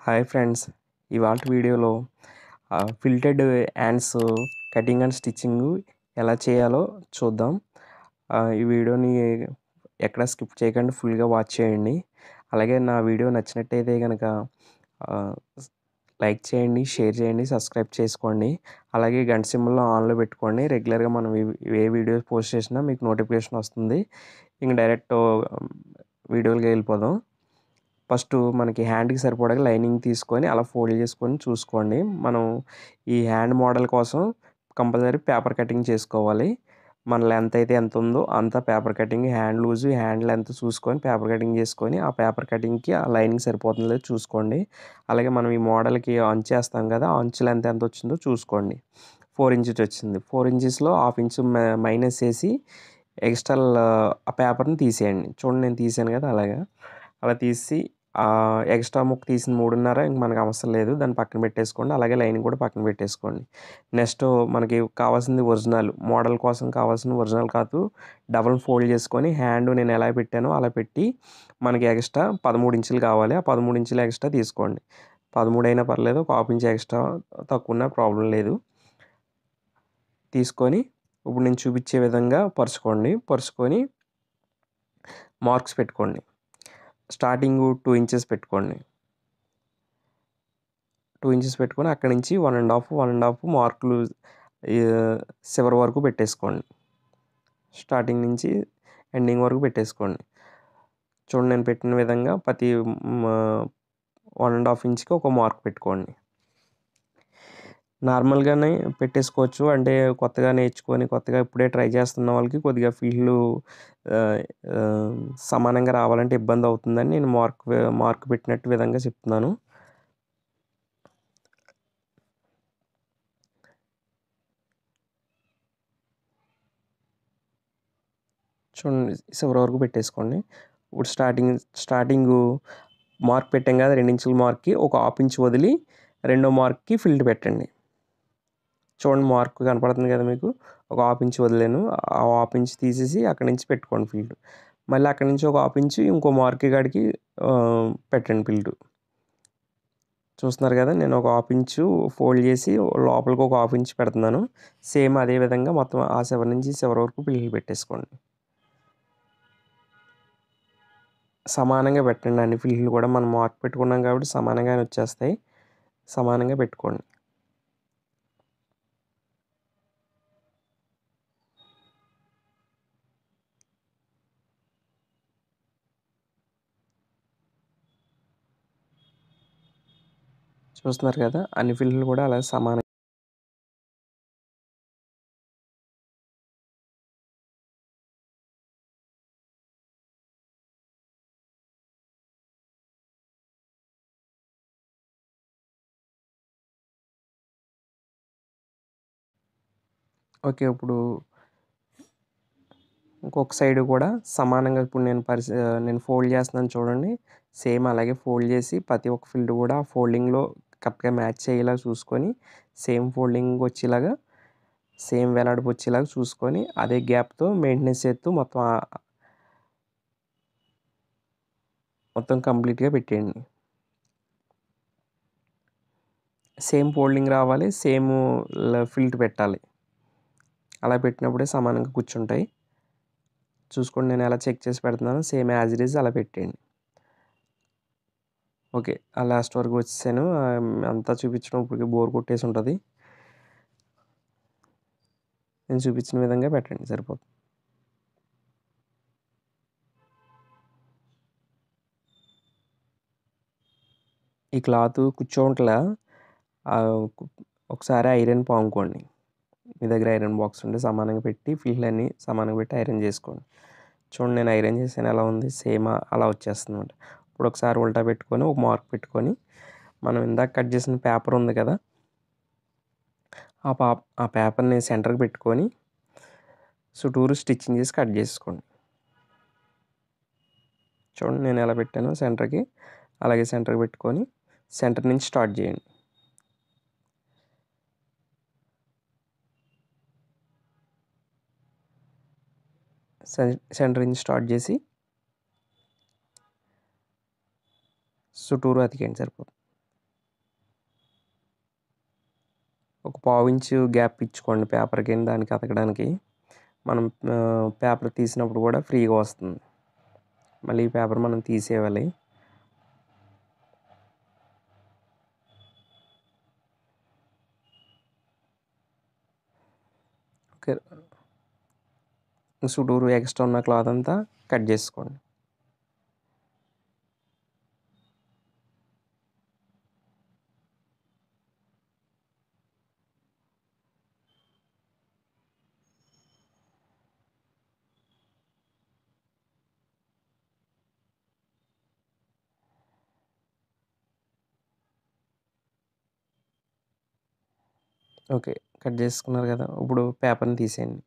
hi friends ఇవాళ వీడియోలో ఫిల్టెడ్ హ్యాండ్స్ కటింగ్ అండ్ స్టిచ్చింగ్ ఎలా చేయాలో చూద్దాం ఆ, ఈ వీడియోని ఎక్కడ స్కిప్ చేయకుండా ఫుల్గా వాచ్ చేయండి అలాగే నా వీడియో నచ్చినట్టయితే కనుక లైక్ చేయండి షేర్ చేయండి సబ్స్క్రైబ్ చేసుకోండి అలాగే గంట సింబల్లో ఆన్లో పెట్టుకోండి రెగ్యులర్గా మనం ఏ- ఏ వీడియోస్ పోస్ట్ చేసినా మీకు నోటిఫికేషన్ వస్తుంది ఇంక డైరెక్ట్ వీడియోలకి వెళ్ళిపోదాం ఫస్ట్ మనకి హ్యాండ్కి సరిపడగా లైనింగ్ తీసుకొని అలా ఫోల్డ్ చేసుకొని చూసుకోండి మనం ఈ హ్యాండ్ మోడల్ కోసం కంపల్సరీ పేపర్ కటింగ్ చేసుకోవాలి మన లెంత్ అయితే ఎంత ఉందో అంత paper cutting hand loose hand length చూసుకొని పేపర్ కటింగ్ చేసుకొని ఆ పేపర్ కటింగ్కి ఆ లైనింగ్ సరిపోతుందో లేదో చూసుకోండి అలాగే మనం ఈ మోడల్కి అంచు వేస్తాం కదా ఆ అంచు లెంత్ ఎంత వచ్చిందో చూసుకోండి ఫోర్ ఇంచెస్ వచ్చింది ఫోర్ ఇంచెస్లో హాఫ్ ఇంచ్ మైనస్ చేసి ఎక్స్ట్రా ఆ పేపర్ని తీసేయండి చూడండి నేను తీసాను కదా అలాగా అలా తీసి ఆ ఎక్స్ట్రా ముక్క తీసిన మూడున్నర ఇంక మనకు అవసరం లేదు దాన్ని పక్కన పెట్టేసుకోండి అలాగే లైన్ కూడా పక్కన పెట్టేసుకోండి నెక్స్ట్ మనకి కావాల్సింది ఒరిజినల్ మోడల్ కోసం కావాల్సిన ఒరిజినల్ కాదు డబల్ ఫోల్డ్ చేసుకొని హ్యాండ్ నేను ఎలా పెట్టానో అలా పెట్టి మనకి ఎక్స్ట్రా పదమూడు ఇంచులు కావాలి ఆ పదమూడు ఇంచులు ఎక్స్ట్రా తీసుకోండి పదమూడు అయినా పర్లేదు ఒక హాఫ్ ఇంచ్ ఎక్స్ట్రా తక్కువ ఉన్నా ప్రాబ్లం లేదు తీసుకొని ఇప్పుడు నేను చూపించే విధంగా పరుచుకోండి పరుచుకొని మార్క్స్ పెట్టుకోండి స్టార్టింగ్ టూ ఇంచెస్ పెట్టుకోండి టూ ఇంచెస్ పెట్టుకొని అక్కడి నుంచి one and half one and half మార్కులు చివరి వరకు పెట్టేసుకోండి స్టార్టింగ్ నుంచి ఎండింగ్ వరకు పెట్టేసుకోండి చూడండి నేను పెట్టిన విధంగా ప్రతి వన్ అండ్ హాఫ్ ఇంచ్కి ఒక మార్క్ పెట్టుకోండి నార్మల్గానే పెట్టేసుకోవచ్చు అంటే కొత్తగా నేర్చుకొని కొత్తగా ఇప్పుడే ట్రై చేస్తున్న వాళ్ళకి కొద్దిగా ఫీల్డ్ సమానంగా రావాలంటే ఇబ్బంది అవుతుందని నేను మార్క్ మార్క్ పెట్టినట్టు విధంగా చెప్తున్నాను చూడండి చివరి వరకు పెట్టేసుకోండి ఇప్పుడు స్టార్టింగ్ స్టార్టింగ్ మార్క్ పెట్టాం కదా రెండించుల మార్క్కి ఒక హాఫ్ ఇంచ్ వదిలి రెండో మార్క్కి ఫిల్డ్ పెట్టండి చూడండి మార్క్ కనపడుతుంది కదా మీకు ఒక హాఫ్ ఇంచ్ వదిలేను ఆ హాఫ్ ఇంచ్ తీసేసి అక్కడి నుంచి పెట్టుకోండి ఫీల్డ్ మళ్ళీ అక్కడి నుంచి ఒక హాఫ్ ఇంచ్ ఇంకో మార్క్ కాడికి ఆ, పెట్టండి ఫీల్డ్ చూస్తున్నారు కదా నేను ఒక హాఫ్ ఇంచు ఫోల్డ్ చేసి లోపలికి ఒక హాఫ్ ఇంచ్ పెడుతున్నాను సేమ్ అదే విధంగా మొత్తం ఆ చివరి నుంచి చివరి వరకు ఫీల్డ్ పెట్టేసుకోండి సమానంగా పెట్టండి అన్ని ఫీల్డ్లు కూడా మనం మార్క్ పెట్టుకున్నాం కాబట్టి సమానంగానే వచ్చేస్తాయి సమానంగా పెట్టుకోండి చూస్తున్నారు కదా అన్ని ఫీల్డ్లు కూడా అలా సమానం ఓకే ఇప్పుడు ఇంకొక సైడ్ కూడా సమానంగా ఇప్పుడు నేను పరిసి నేను ఫోల్డ్ చేస్తున్నాను చూడండి సేమ్ అలాగే ఫోల్డ్ చేసి ప్రతి ఒక్క ఫీల్డ్ కూడా ఫోల్డింగ్లో కరెక్ట్గా మ్యాచ్ అయ్యేలా చూసుకొని సేమ్ ఫోల్డింగ్ వచ్చేలాగా సేమ్ వెలాడుపు వచ్చేలాగా చూసుకొని అదే గ్యాప్తో మెయింటెనెన్స్ చేస్తూ మొత్తం ఆ- మొత్తం కంప్లీట్గా పెట్టేయండి సేమ్ ఫోల్డింగ్ రావాలి సేమ్ ఫిల్ట్ పెట్టాలి అలా పెట్టినప్పుడే సమానంగా కూర్చుంటాయి చూసుకోండి నేను ఎలా చెక్ చేసి పెడుతున్నాను సేమ్ యాజ్ ఇట్ ఈజ్ అలా పెట్టేయండి ఓకే ఆ లాస్ట్ వరకు వచ్చేసాను ఆ, అంతా చూపించడం ఇప్పటికి బోర్ కొట్టేసి ఉంటుంది నేను చూపించిన విధంగా పెట్టండి సరిపోతుంది ఈ క్లాత్ కూర్చోంట్లా ఒకసారి ఐరన్ పాముకోండి మీ దగ్గర ఐరన్ బాక్స్ ఉంటే సమానంగా పెట్టి ఫీల్డ్ అన్ని సమానంగా పెట్టి ఐరన్ చేసుకోండి చూడండి నేను ఐరన్ చేసాను ఎలా ఉంది సేమ్ అలా వచ్చేస్తుంది అనమాట ఇప్పుడు ఒకసారి ఉల్టా పెట్టుకొని ఒక మార్క్ పెట్టుకొని మనం ఇందాక కట్ చేసిన పేపర్ ఉంది కదా ఆ పా ఆ పేపర్ని సెంటర్కి పెట్టుకొని చుట్టూరు స్టిచ్చింగ్ చేసి కట్ చేసుకోండి చూడండి నేను ఎలా పెట్టాను సెంటర్కి అలాగే సెంటర్కి పెట్టుకొని సెంటర్ నుంచి స్టార్ట్ చేయండి సెం- సెంటర్ నుంచి స్టార్ట్ చేసి చుట్టూరు అతికేయండి సరిపోతుంది ఒక పావు ఇంచు గ్యాప్ ఇచ్చుకోండి పేపర్కి దానికి అతకడానికి మనం పేపర్ తీసినప్పుడు కూడా ఫ్రీగా వస్తుంది మళ్ళీ ఈ పేపర్ మనం తీసేయాలి ఓకే చుట్టూరు ఎక్స్ట్రా ఉన్న క్లాత్ అంతా కట్ చేసుకోండి ఓకే కట్ చేసుకున్నారు కదా ఇప్పుడు పేపర్ని తీసేయండి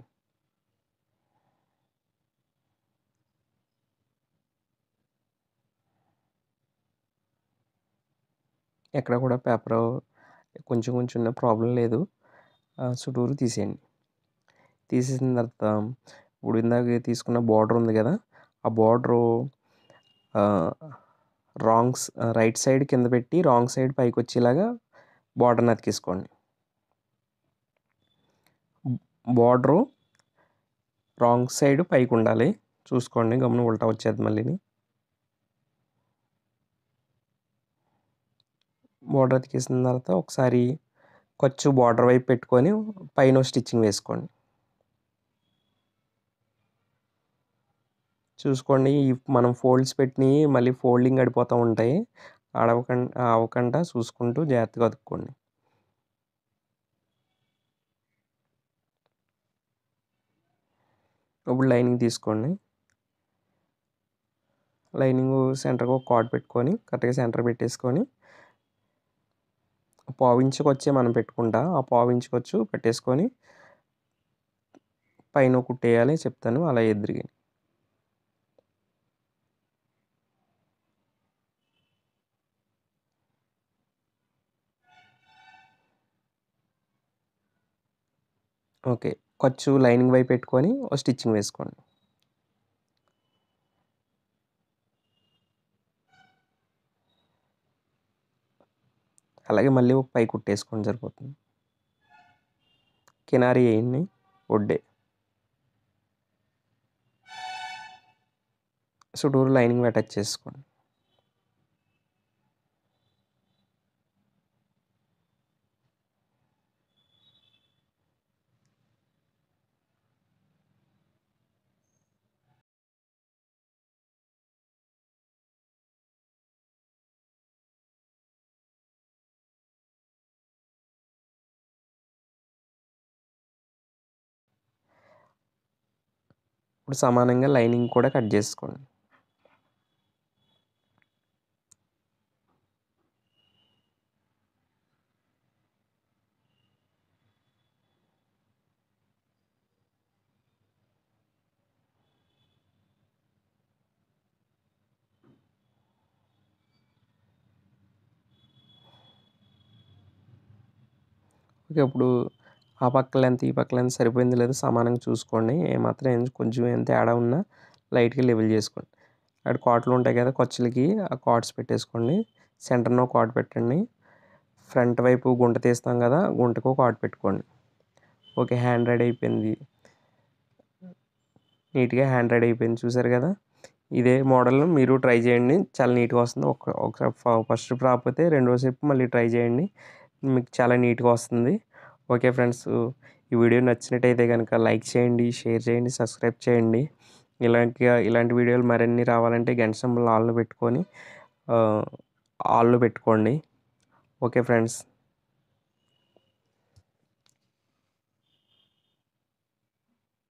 ఎక్కడ కూడా పేపర్ కొంచెం కొంచెం ప్రాబ్లం లేదు చుట్టూరు తీసేయండి తీసేసిన తర్వాత ఇప్పుడు ఇందాక తీసుకున్న బార్డర్ ఉంది కదా ఆ బార్డరు రాంగ్స్ రైట్ సైడ్ కింద పెట్టి రాంగ్ సైడ్ పైకి వచ్చేలాగా బార్డర్ని అతికిసుకోండి బార్డరు రాంగ్ సైడ్ పైకి ఉండాలి చూసుకోండి గమనం ఉల్టా వచ్చేది మళ్ళీని బార్డర్ అతికేసిన తర్వాత ఒకసారి ఖర్చు బార్డర్ వైపు పెట్టుకొని పైన స్టిచ్చింగ్ వేసుకోండి చూసుకోండి మనం ఫోల్డ్స్ పెట్టినవి మళ్ళీ ఫోల్డింగ్ అడిపోతూ ఉంటాయి అడవకుండా అవ్వకుండా చూసుకుంటూ జాగ్రత్తగా అతుక్కోండి ఇప్పుడు లైనింగ్ తీసుకోండి లైనింగ్ సెంటర్కి ఒక కార్డ్ పెట్టుకొని కరెక్ట్గా సెంటర్ పెట్టేసుకొని పావించుకు వచ్చే మనం పెట్టుకుంటా ఆ పావించుకు వచ్చు పెట్టేసుకొని పైన కుట్టేయాలి చెప్తాను అలా ఎదురుగా ఓకే ఖర్చు లైనింగ్ వైపు పెట్టుకొని ఒక స్టిచ్చింగ్ వేసుకోండి అలాగే మళ్ళీ ఒక పై కుట్టేసుకొని సరిపోతుంది కినారీ వేయండి ఒడ్డే చుట్టూరు లైనింగ్ అటాచ్ చేసుకోండి ఇప్పుడు సమానంగా లైనింగ్ కూడా కట్ చేసుకోండి ఓకే ఇప్పుడు ఆ పక్క లెంత్ ఈ పక్క లెంత్ సరిపోయింది లేదు సమానంగా చూసుకోండి ఏమాత్రం కొంచెం ఏం తేడా ఉన్నా లైట్గా లెవెల్ చేసుకోండి అక్కడ కాట్లు ఉంటాయి కదా ఖర్చులకి ఆ కార్డ్స్ పెట్టేసుకోండి సెంటర్లో కార్డ్ పెట్టండి ఫ్రంట్ వైపు గుంట తీస్తాం కదా గుంటకు కార్డ్ పెట్టుకోండి ఓకే హ్యాండ్ రెడీ అయిపోయింది నీట్గా హ్యాండ్ రెడీ అయిపోయింది చూసారు కదా ఇదే మోడల్ మీరు ట్రై చేయండి చాలా నీట్గా వస్తుంది ఒక ఒకసారి ఫస్ట్ స్టెప్ రాకపోతే రెండో స్టెప్ మళ్ళీ ట్రై చేయండి మీకు చాలా నీట్గా వస్తుంది ఓకే ఫ్రెండ్స్ ఈ వీడియో నచ్చినట్టయితే కనుక లైక్ చేయండి షేర్ చేయండి సబ్స్క్రైబ్ చేయండి ఇలాంటి ఇలాంటి వీడియోలు మరిన్ని రావాలంటే గంట సింబల్ ఆల్లో పెట్టుకొని ఆల్లో పెట్టుకోండి ఓకే ఫ్రెండ్స్